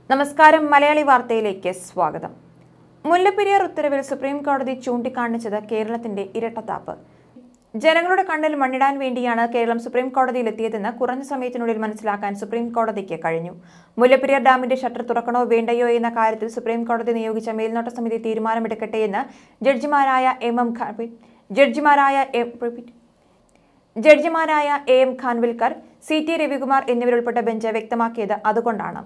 നമസ്കാരം മലയാളി വാർത്തയിലേക്ക് സ്വാഗതം മുല്ലപ്പെരിയാർ ഉത്തരവിൽ സുപ്രീം കോടതി ചൂണ്ടിക്കാണിച്ചത് കേരളത്തിന്റെ ഇരട്ടത്താപ്പ് ജനങ്ങളുടെ കണ്ണിൽ മണ്ണിടാൻ വേണ്ടിയാണ് കേരളം സുപ്രീം കോടതിയിലെത്തിയതെന്ന് കുറഞ്ഞ സമയത്തിനുള്ളിൽ മനസ്സിലാക്കാൻ സുപ്രീം കോടതിക്ക് കഴിഞ്ഞു മുല്ലപ്പെരിയാർ ഡാമിന്റെ ഷട്ടർ തുറക്കണോ വേണ്ടയോ എന്ന കാര്യത്തിൽ സുപ്രീം കോടതി നിയോഗിച്ച മേൽനോട്ട സമിതി തീരുമാനമെടുക്കട്ടെ എന്ന് ജഡ്ജിമാരായ എം എം ഖാ ജഡ്ജിമാരായ എം ജഡ്ജിമാരായ A M Khanwilkar C T Ravikumar എന്നിവരുൾപ്പെട്ട ബെഞ്ച് വ്യക്തമാക്കിയത് അതുകൊണ്ടാണ്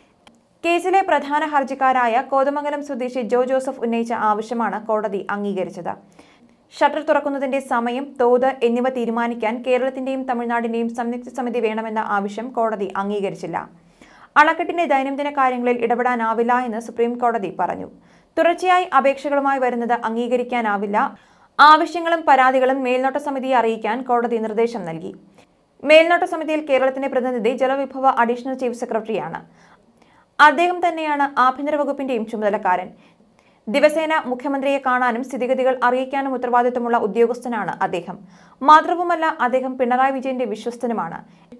കേസിലെ പ്രധാന ഹർജിക്കാരായ കോതമംഗലം സ്വദേശി ജോ ജോസഫ് ഉന്നയിച്ച ആവശ്യമാണ് കോടതി അംഗീകരിച്ചത് ഷട്ടർ തുറക്കുന്നതിന്റെ സമയം തോത് എന്നിവ തീരുമാനിക്കാൻ കേരളത്തിന്റെയും തമിഴ്നാടിന്റെയും സംയുക്ത സമിതി വേണമെന്ന ആവശ്യം കോടതി അംഗീകരിച്ചില്ല അണക്കെട്ടിന്റെ ദൈനംദിന കാര്യങ്ങളിൽ ഇടപെടാനാവില്ല എന്ന് സുപ്രീം കോടതി പറഞ്ഞു തുടർച്ചയായി അപേക്ഷകളുമായി വരുന്നത് അംഗീകരിക്കാനാവില്ല ആവശ്യങ്ങളും പരാതികളും മേൽനോട്ട സമിതിയെ അറിയിക്കാൻ കോടതി നിർദ്ദേശം നൽകി മേൽനോട്ട സമിതിയിൽ കേരളത്തിന്റെ പ്രതിനിധി ജലവിഭവ അഡീഷണൽ ചീഫ് സെക്രട്ടറിയാണ് അദ്ദേഹം തന്നെയാണ് ആഭ്യന്തര വകുപ്പിന്റെയും ചുമതലക്കാരൻ ദിവസേന മുഖ്യമന്ത്രിയെ കാണാനും സ്ഥിതിഗതികൾ അറിയിക്കാനും ഉത്തരവാദിത്തമുള്ള ഉദ്യോഗസ്ഥനാണ് അദ്ദേഹം മാത്രവുമല്ല അദ്ദേഹം പിണറായി വിജയന്റെ വിശ്വസ്തനുമാണ്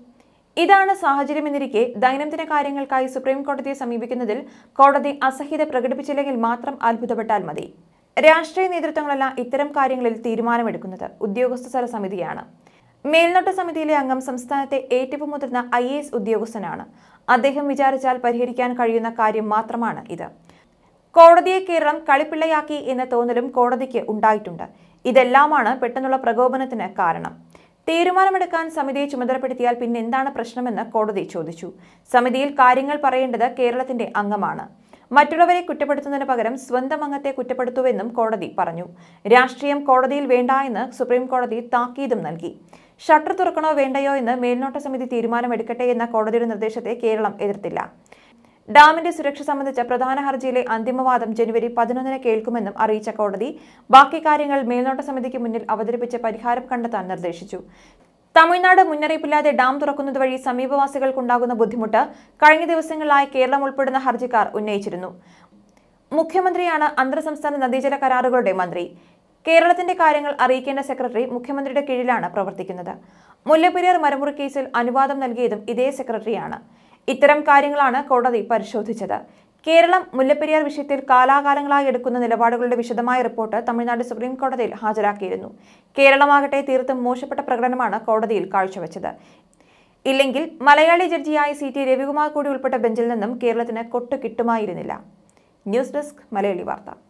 ഇതാണ് സാഹചര്യമെന്നിരിക്കെ ദൈനംദിന കാര്യങ്ങൾക്കായി സുപ്രീം കോടതിയെ സമീപിക്കുന്നതിൽ കോടതി അസഹ്യത പ്രകടിപ്പിച്ചില്ലെങ്കിൽ മാത്രം അത്ഭുതപ്പെട്ടാൽ മതി രാഷ്ട്രീയ നേതൃത്വങ്ങളല്ല ഇത്തരം കാര്യങ്ങളിൽ തീരുമാനമെടുക്കുന്നത് ഉദ്യോഗസ്ഥ തല സമിതിയാണ് മേൽനോട്ട സമിതിയിലെ അംഗം സംസ്ഥാനത്തെ ഏറ്റവും മുതിർന്ന ഐ എ എസ് ഉദ്യോഗസ്ഥനാണ് അദ്ദേഹം വിചാരിച്ചാൽ പരിഹരിക്കാൻ കഴിയുന്ന കാര്യം മാത്രമാണ് ഇത് കോടതിയെ കേരളം കളിപ്പിള്ളയാക്കി എന്ന തോന്നലും കോടതിക്ക് ഉണ്ടായിട്ടുണ്ട് ഇതെല്ലാമാണ് പെട്ടെന്നുള്ള പ്രകോപനത്തിന് കാരണം തീരുമാനമെടുക്കാൻ സമിതിയെ ചുമതലപ്പെടുത്തിയാൽ പിന്നെ എന്താണ് പ്രശ്നമെന്ന് കോടതി ചോദിച്ചു സമിതിയിൽ കാര്യങ്ങൾ പറയേണ്ടത് കേരളത്തിന്റെ അംഗമാണ് മറ്റുള്ളവരെ കുറ്റപ്പെടുത്തുന്നതിന് പകരം സ്വന്തം അംഗത്തെ കുറ്റപ്പെടുത്തുവെന്നും കോടതി പറഞ്ഞു രാഷ്ട്രീയം കോടതിയിൽ വേണ്ട എന്ന് സുപ്രീം കോടതി താക്കീതും നൽകി ഷട്ടർ തുറക്കണോ വേണ്ടയോ എന്ന് മേൽനോട്ട സമിതി തീരുമാനമെടുക്കട്ടെ എന്ന കോടതിയുടെ നിർദ്ദേശത്തെ കേരളം എതിർത്തില്ല ഡാമിന്റെ സുരക്ഷ സംബന്ധിച്ച പ്രധാന ഹർജിയിലെ അന്തിമവാദം ജനുവരി പതിനൊന്നിന് കേൾക്കുമെന്നും അറിയിച്ച കോടതി ബാക്കി കാര്യങ്ങൾ മേൽനോട്ട സമിതിക്ക് മുന്നിൽ അവതരിപ്പിച്ച് പരിഹാരം കണ്ടെത്താൻ നിർദ്ദേശിച്ചു തമിഴ്നാട് മുന്നറിയിപ്പില്ലാതെ ഡാം തുറക്കുന്നത് വഴി സമീപവാസികൾക്കുണ്ടാകുന്ന ബുദ്ധിമുട്ട് കഴിഞ്ഞ ദിവസങ്ങളിലായി കേരളം ഉൾപ്പെടുന്ന ഹർജിക്കാർ ഉന്നയിച്ചിരുന്നു മുഖ്യമന്ത്രിയാണ് അന്തർ സംസ്ഥാന നദീജല കരാറുകളുടെ മന്ത്രി കേരളത്തിന്റെ കാര്യങ്ങൾ അറിയിക്കേണ്ട സെക്രട്ടറി മുഖ്യമന്ത്രിയുടെ കീഴിലാണ് പ്രവർത്തിക്കുന്നത് മുല്ലപ്പെരിയാർ മരമുറി കേസിൽ അനുവാദം നൽകിയതും ഇതേ സെക്രട്ടറിയാണ് ഇത്തരം കാര്യങ്ങളാണ് കോടതി പരിശോധിച്ചത് കേരളം മുല്ലപ്പെരിയാർ വിഷയത്തിൽ കാലാകാലങ്ങളായി എടുക്കുന്ന നിലപാടുകളുടെ വിശദമായ റിപ്പോർട്ട് തമിഴ്നാട് സുപ്രീം കോടതിയിൽ ഹാജരാക്കിയിരുന്നു കേരളമാകട്ടെ തീർത്തും മോശപ്പെട്ട പ്രകടനമാണ് കോടതിയിൽ കാഴ്ചവെച്ചത് ഇല്ലെങ്കിൽ മലയാളി ജഡ്ജിയായ സി ടി രവികുമാർ കൂടി ഉൾപ്പെട്ട ബെഞ്ചിൽ നിന്നും കേരളത്തിന് കൊട്ടു കിട്ടുമായിരുന്നില്ല ന്യൂസ് ഡെസ്ക് മലയാളി വാർത്ത